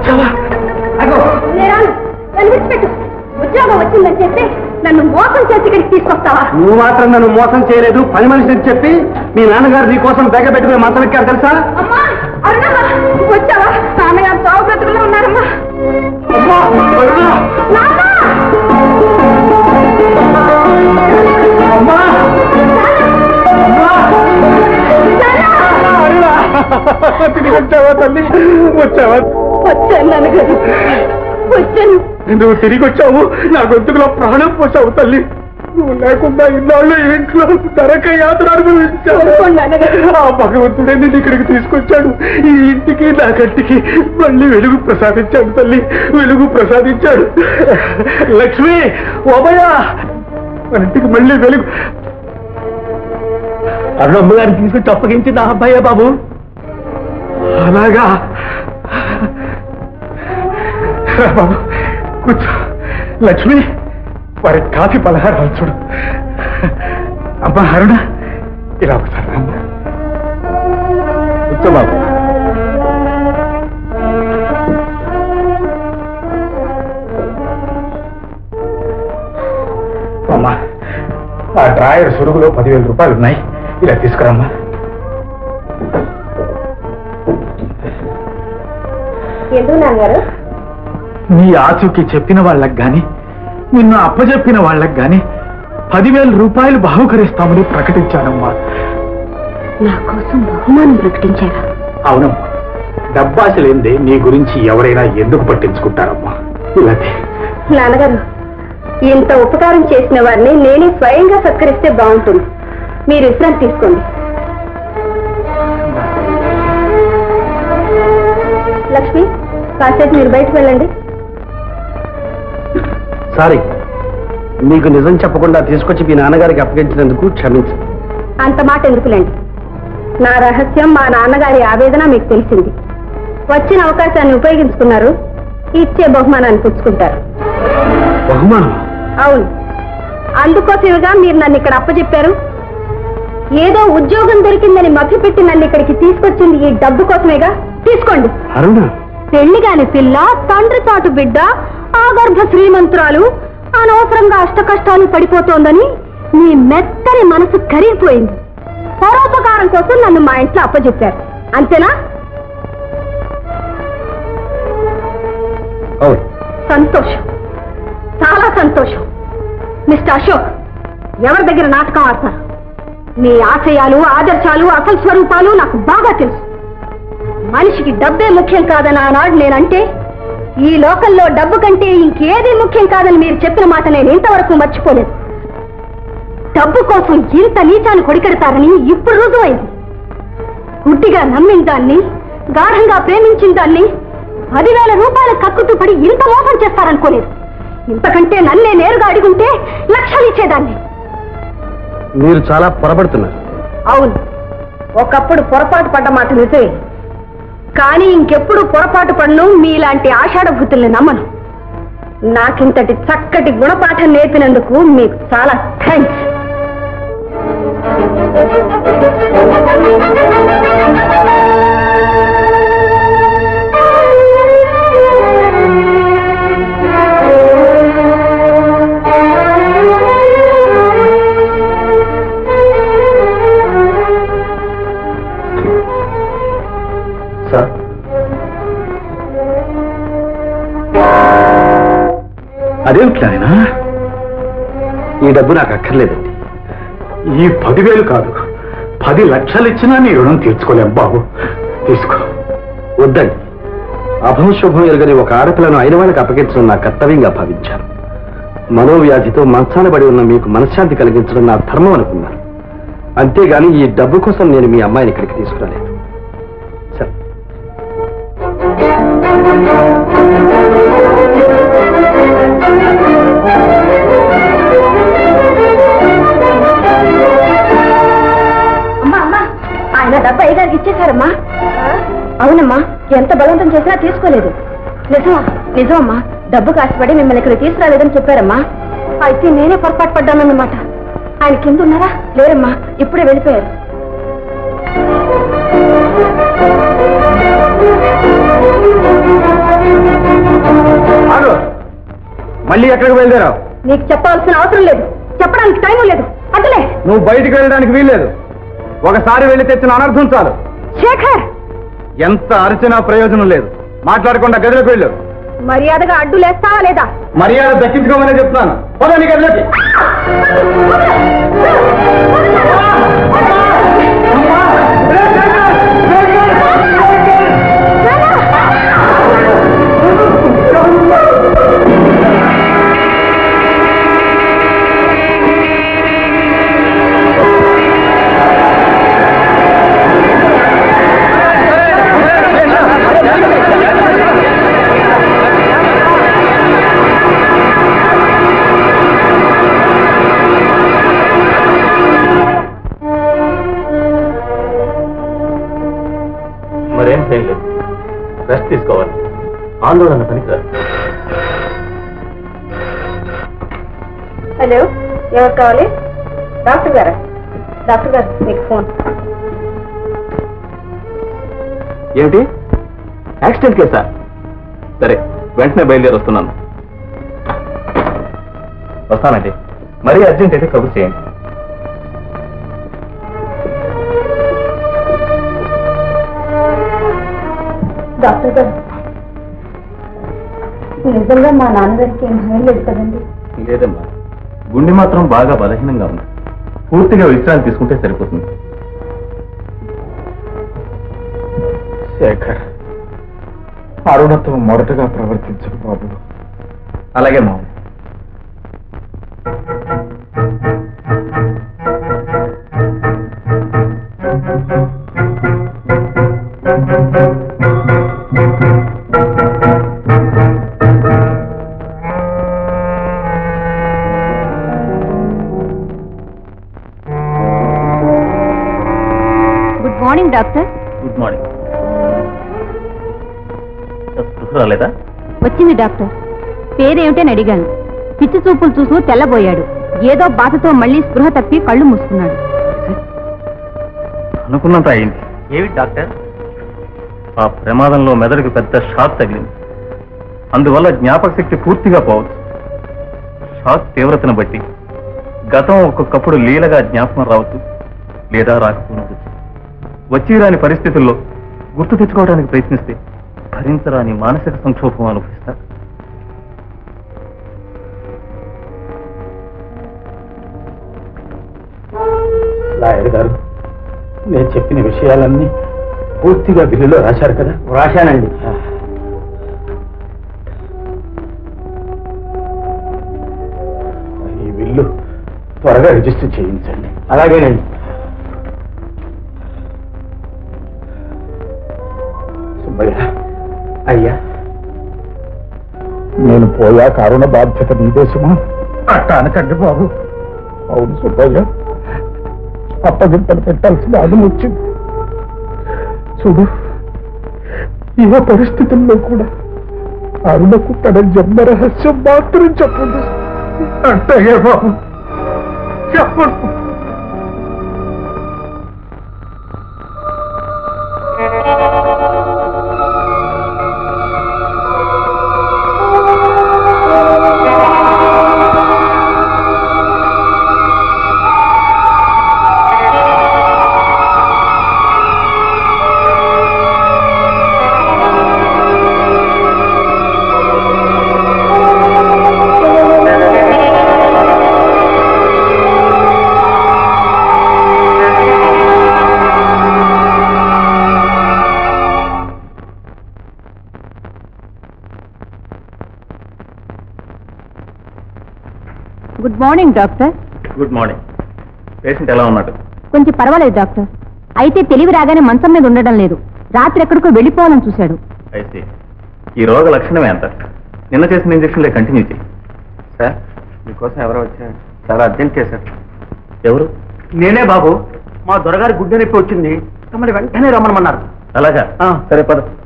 వచ్చావా అగో నేరాను నన్ను విడిచిపెట్టు ఉద్యోగం వచ్చిందని చెప్పి నన్ను మోసం చేసి ఇక్కడికి తీసుకొస్తావా నువ్వు మాత్రం నన్ను మోసం చేయలేదు పని మనిషిని చెప్పి మీ నాన్నగారు నీ కోసం బెగ పెట్టుకుని మంచం ఎక్కారు తెలుసా అమ్మా అరుణమ్మా వచ్చావా నాన్నగారు చావు బ్రతుకులో ఉన్నారమ్మా అమ్మా, అరుణ! నాన్న! అమ్మా! అమ్మా! అరుణ! తిరిగి వచ్చావా తల్లి వచ్చావా వచ్చాను నాన్నగారు వచ్చాను నువ్వు తిరిగి వచ్చావు నా గొంతుకులో ప్రాణం పోసావు తల్లి నువ్వు లేకుండా ఇన్నాళ్ళు ఈ ఇంట్లో నరక యాత్ర అనుభవించావు ఊరుకోండి నాన్నగారు. ఆ భగవంతుడే నిన్ను ఇక్కడికి తీసుకొచ్చాడు ఈ ఇంటికి నా కంటికి మళ్ళీ వెలుగు ప్రసాదించాడు తల్లి వెలుగు ప్రసాదించాడు లక్ష్మి ఓబయ్య మన ఇంటికి మళ్ళీ వెలుగు అరుణమ్మ గారిని తీసుకొచ్చి అప్పగించింది ఆ అబ్బాయ్యా బాబు అలాగా రా బాబు కూర్చో లక్ష్మి వారి కాఫీ పలహారాలు చూడు అమ్మా అరుణ ఇలా ఒకసారి రమ్మా కూర్చో బాబు అమ్మా ఆ డ్రాయర్ సురుగులో పదివేల రూపాయలు ఉన్నాయి ఇలా తీసుకురమ్మా ఎందుకు నాన్నగారు నీ ఆచూకి చెప్పిన వాళ్ళకి గాని నిన్ను అప్పచెప్పిన వాళ్ళకి గాని పదివేల రూపాయలు బహుకరిస్తామని ప్రకటించానమ్మా నా కోసం బహుమానం ప్రకటించారా అవునమ్మా డబ్బాశ లేనిదే నీ గురించి ఎవరైనా ఎందుకు పట్టించుకుంటారమ్మా ఇలాగే నాన్నగారు ఇంత ఉపకారం చేసిన వారిని నేనే స్వయంగా సత్కరిస్తే బాగుంటుంది మీరు విశ్రాంతి తీసుకోండి లక్ష్మి కాసేపు మీరు బయటకు వెళ్ళండి సారీ నీకు నిజం చెప్పకుండా తీసుకొచ్చి మీ నాన్నగారికి అప్పగించినందుకు క్షమించు అంత మాట ఎందుకులేండి నా రహస్యం మా నాన్నగారి ఆవేదన మీకు తెలిసింది వచ్చిన అవకాశాన్ని ఉపయోగించుకున్నారు ఇచ్చే బహుమానాన్ని పుచ్చుకుంటారు బహుమానం అవును అందుకోసమేగా మీరు నన్ను ఇక్కడ అప్పచెప్పారు ఏదో ఉద్యోగం దొరికిందని మభ్యపెట్టి నన్ను ఇక్కడికి తీసుకొచ్చింది ఈ డబ్బు కోసమేగా తీసుకోండి అరుణ పెళ్లి కాని పిల్ల తండ్రి చాటు బిడ్డ ఆగర్భ శ్రీమంతురాలు అనవసరంగా అష్ట కష్టాలు పడిపోతోందని మీ మెత్తని మనసు కరిగిపోయింది పరోపకారం కోసం నన్ను మా ఇంట్లో అప్పచెప్పారు అంతేనా అవును సంతోషం చాలా సంతోషం మిస్టర్ అశోక్ ఎవరి దగ్గర నాటకం ఆడతారు మీ ఆశయాలు ఆదర్శాలు అసలు స్వరూపాలు నాకు బాగా తెలుసు మనిషికి డబ్బే ముఖ్యం కాదని ఆనాడు నేనంటే ఈ లోకంలో డబ్బు కంటే ఇంకేది ముఖ్యం కాదని మీరు చెప్పిన మాట నేను ఇంతవరకు మర్చిపోలేదు డబ్బు కోసం ఇంత నీచాన్ని కొడికెడతారని ఇప్పుడు రుజువైంది గుడ్డిగా నమ్మిన దాన్ని గాఢంగా ప్రేమించిన దాన్ని పదివేల రూపాయల కక్కుతూ పడి ఇంత మోసం చేస్తారనుకోలేదు ఇంతకంటే నన్నే నేరుగా అడుగుంటే లక్షలు ఇచ్చేదాన్ని మీరు చాలా పొరపడుతున్నారు అవును ఒకప్పుడు పొరపాటు పడ్డ మాట నిజమే కానీ ఇంకెప్పుడు పొరపాటు పడను మీలాంటి ఆషాఢభూతుల్ని నమ్మను నాకింతటి చక్కటి గుణపాఠం నేర్పినందుకు మీకు చాలా థ్యాంక్స్ సార్ అదేమిటి నాయనా ఈ డబ్బు నాకు అక్కర్లేదండి ఈ పదివేలు కాదు పది లక్షలు ఇచ్చినా నీ రుణం తీర్చుకోలేం బాబు తీసుకో వద్దండి అభంశుభం ఎరగని ఒక ఆడపిల్లను అయిన వాళ్ళకి అప్పగించడం నా కర్తవ్యంగా భావించాను మనోవ్యాధితో మంచాన పడి ఉన్న మీకు మనశ్శాంతి కలిగించడం నా ధర్మం అనుకున్నాను అంతేగాని ఈ డబ్బు కోసం నేను మీ అమ్మాయిని ఇక్కడికి తీసుకురాలేదు సరే అమ్మా అమ్మా ఆయన డబ్బు అయ్యగారికి ఇచ్చేశారమ్మా అవునమ్మా ఎంత బలవంతం చేసినా తీసుకోలేదు నిజమా నిజమమ్మా డబ్బు కాసిపడి మిమ్మల్ని ఇక్కడ తీసుకురాలేదని చెప్పారమ్మా అయితే నేనే పొరపాటు పడ్డానన్నమాట ఆయన కింద ఉన్నారా లేరమ్మా ఇప్పుడే వెళ్ళిపోయారు మళ్ళీ ఎక్కడికి బయలుదేరావు నీకు చెప్పాల్సిన అవసరం లేదు చెప్పడానికి టైం లేదు అసలే నువ్వు బయటికి వెళ్ళడానికి వీల్లేదు ఒకసారి వెళ్ళి తెచ్చిన అనర్థం చాలు శేఖర్ ఎంత అరిచినా ప్రయోజనం లేదు మాట్లాడకుండా గదిలోకి వెళ్ళు మర్యాదగా అడ్డు లేస్తావా లేదా మర్యాద దక్కించుకోమనే చెప్తున్నాను పదండి గదిలోకి మరేం చేయలేదు రెస్ట్ తీసుకోవాలి ఆందోళన పనికిరాదు హలో ఎవరు కావాలి డాక్టర్ గారా డాక్టర్ గారు మీకు ఫోన్ ఏమిటి యాక్సిడెంట్ కేసా సరే వెంటనే బయలుదేరి వస్తున్నాను వస్తానండి మరీ అర్జెంట్ అయితే కబుర్ చేయండి డాక్టర్ గారు నిజంగా మా నాన్నగారికి ఏం భయం లేదు కదండి లేదమ్మా గుండె మాత్రం బాగా బలహీనంగా ఉంది పూర్తిగా విశ్రాంతి తీసుకుంటే సరిపోతుంది శేఖర్ అరుణతో మొదటగా ప్రవర్తించు బాబు అలాగే మామ good morning doctor good morning స్పృహ రాలేదా వచ్చింది డాక్టర్ పేరేమిటని అడిగాను పిచ్చి చూపులు చూసు తెల్లబోయాడు ఏదో బాధతో మళ్ళీ స్పృహ తప్పి కళ్ళు మూసుకున్నాడు అనుకున్నంత అయింది ఏమి డాక్టర్ ఆ ప్రమాదంలో మెదడుకు పెద్ద షాక్ తగిలింది అందువల్ల జ్ఞాపక శక్తి పూర్తిగా పోవచ్చు షాక్ తీవ్రతను బట్టి గతం ఒక్కొక్కప్పుడు లీలగా జ్ఞాపకం రావచ్చు లేదా రాకపోవచ్చు వచ్చి రాని పరిస్థితుల్లో గుర్తు తెచ్చుకోవడానికి ప్రయత్నిస్తే భరించరాని మానసిక సంక్షోభం అనుభవిస్తారు లాయర్ గారు నేను చెప్పిన విషయాలన్నీ పూర్తిగా బిల్లులో రాశారు కదా రాశానండి ఈ బిల్లు త్వరగా రిజిస్టర్ చేయించండి అలాగేనండి సుబ్బయ్య అయ్యా నేను పోయా కారుణ బాధ్యత నీ దేశమా అట్ట అనకండి బాబు అవును సుబ్బయ్య అప్పగింతలు పెట్టాల్సిన అది వచ్చింది చూడు ఏ పరిస్థితుల్లో కూడా అరుణకు తన జన్మ రహస్యం మాత్రం చెప్పదు అంతగే బాబు చెప్పండి good morning doctor good morning patient ఎలా ఉన్నాడు కొంచెం పర్వాలేదు డాక్టర్ అయితే తెలివి రాగానే మంచం మీద ఉండడం లేదు రాత్రి ఎక్కడికో వెళ్ళిపోవాలని చూశాడు అయితే ఈ రోగ లక్షణమే అంత నిన్న చేసిన ఇంజక్షన్లే కంటిన్యూ చేయి సార్ మీకోసం ఎవరో వచ్చారు చాలా అర్జెంట్ చేశారు ఎవరు నేనే బాబు మా దొరగారి గుడ్డ నొప్పి వచ్చింది మిమ్మల్ని వెంటనే రమ్మనమన్నారు అలాగా ఆ. సరే పద